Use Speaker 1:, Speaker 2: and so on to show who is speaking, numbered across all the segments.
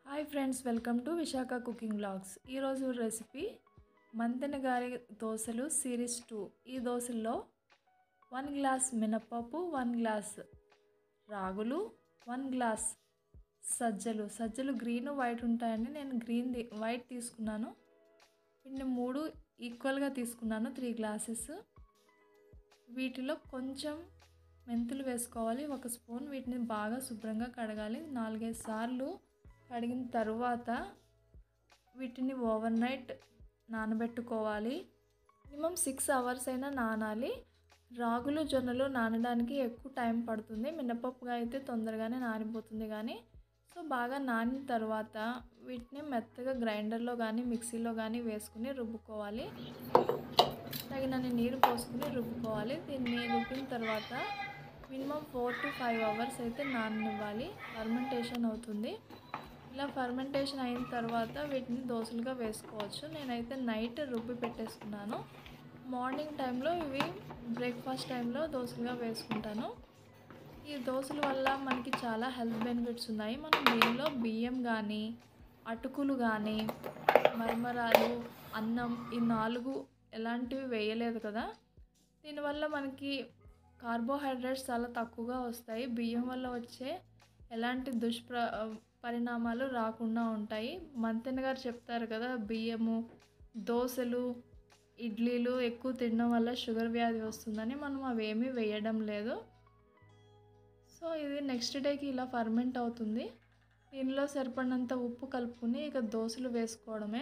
Speaker 1: hi friends welcome to Visakha cooking blogs ఈరోజు recipe Manthena గారి దోశలు సిరీస్ టూ ఈ దోశల్లో వన్ గ్లాస్ మినపప్పు వన్ గ్లాస్ రాగులు వన్ గ్లాస్ సజ్జలు సజ్జలు గ్రీన్ వైట్ ఉంటాయండి నేను గ్రీన్ ది- వైట్ తీసుకున్నాను వీటిని మూడు ఈక్వల్గా తీసుకున్నాను త్రీ గ్లాసెస్ వీటిలో కొంచెం మెంతులు వేసుకోవాలి ఒక స్పూన్ వీటిని బాగా శుభ్రంగా కడగాలి నాలుగైదు సార్లు కడిగిన తర్వాత వీటిని ఓవర్ నైట్ నానబెట్టుకోవాలి మినిమం సిక్స్ అవర్స్ అయినా నానాలి రాగులు జొన్నలు నానడానికి ఎక్కువ టైం పడుతుంది మినపప్పుగా అయితే తొందరగానే నానిపోతుంది కానీ సో బాగా నానిన తర్వాత వీటిని మెత్తగా గ్రైండర్లో కానీ మిక్సీలో కానీ వేసుకుని రుబ్బుకోవాలి తగినన్ని నీరు పోసుకుని రుబ్బుకోవాలి దీన్ని రుబ్బిన తర్వాత minimum four to five hours అయితే నాననివ్వాలి ఫర్మెంటేషన్ అవుతుంది ఇలా ఫర్మెంటేషన్ అయిన తర్వాత వీటిని దోశలుగా వేసుకోవచ్చు నేనైతే నైట్ రుబ్బి పెట్టేసుకున్నాను మార్నింగ్ టైంలో ఇవి బ్రేక్ఫాస్ట్ టైంలో దోశలుగా వేసుకుంటాను ఈ దోశల వల్ల మనకి చాలా హెల్త్ బెనిఫిట్స్ ఉన్నాయి మనం దీనిలో బియ్యం కానీ అటుకులు కానీ మరమరాలు అన్నం ఈ నాలుగు ఎలాంటివి వేయలేదు కదా దీనివల్ల మనకి కార్బోహైడ్రేట్స్ చాలా తక్కువగా వస్తాయి బియ్యం వల్ల వచ్చే ఎలాంటి దుష్ప్ర పరిణామాలు రాకుండా ఉంటాయి మంతెన గారు చెప్తారు కదా బియ్యము దోశలు ఇడ్లీలు ఎక్కువ తినడం వల్ల షుగర్ వ్యాధి వస్తుందని మనం అవేమీ వేయడం లేదు సో ఇది నెక్స్ట్ డేకి ఇలా ఫర్మెంట్ అవుతుంది దీనిలో సరిపడినంత ఉప్పు కలుపుకుని ఇక దోశలు వేసుకోవడమే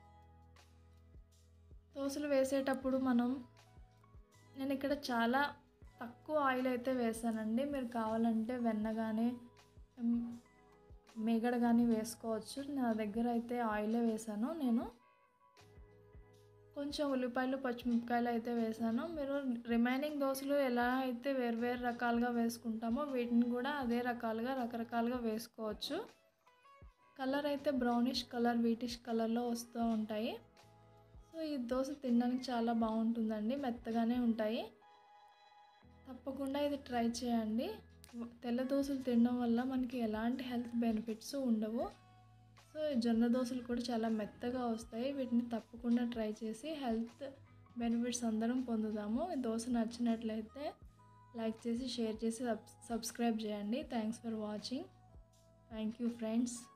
Speaker 1: దోశలు వేసేటప్పుడు మనం నేను ఇక్కడ చాలా తక్కువ ఆయిల్ అయితే వేసానండి మీరు కావాలంటే వెన్న కానీ మేగడ కానీ వేసుకోవచ్చు నా దగ్గర అయితే ఆయిలే వేసాను నేను కొంచెం ఉల్లిపాయలు పచ్చిమిరపకాయలు అయితే వేసాను మీరు రిమైనింగ్ దోశలు ఎలా అయితే వేరు వేరు రకాలుగా వేసుకుంటామో వీటిని కూడా అదే రకాలుగా రకరకాలుగా వేసుకోవచ్చు కలర్ అయితే బ్రౌనిష్ కలర్ వీటిష్ కలర్లో వస్తూ ఉంటాయి సో ఈ దోశ తినడానికి చాలా బాగుంటుందండి మెత్తగానే ఉంటాయి తప్పకుండా ఇది ట్రై చేయండి తెల్ల దోశలు తినడం వల్ల మనకి ఎలాంటి హెల్త్ బెనిఫిట్స్ ఉండవు సో ఈ జొన్న దోశలు కూడా చాలా మెత్తగా వస్తాయి వీటిని తప్పకుండా ట్రై చేసి హెల్త్ బెనిఫిట్స్ అందరం పొందుదాము ఈ దోశ నచ్చినట్లయితే లైక్ చేసి షేర్ చేసి సబ్ సబ్స్క్రైబ్ చేయండి thanks for watching thank you friends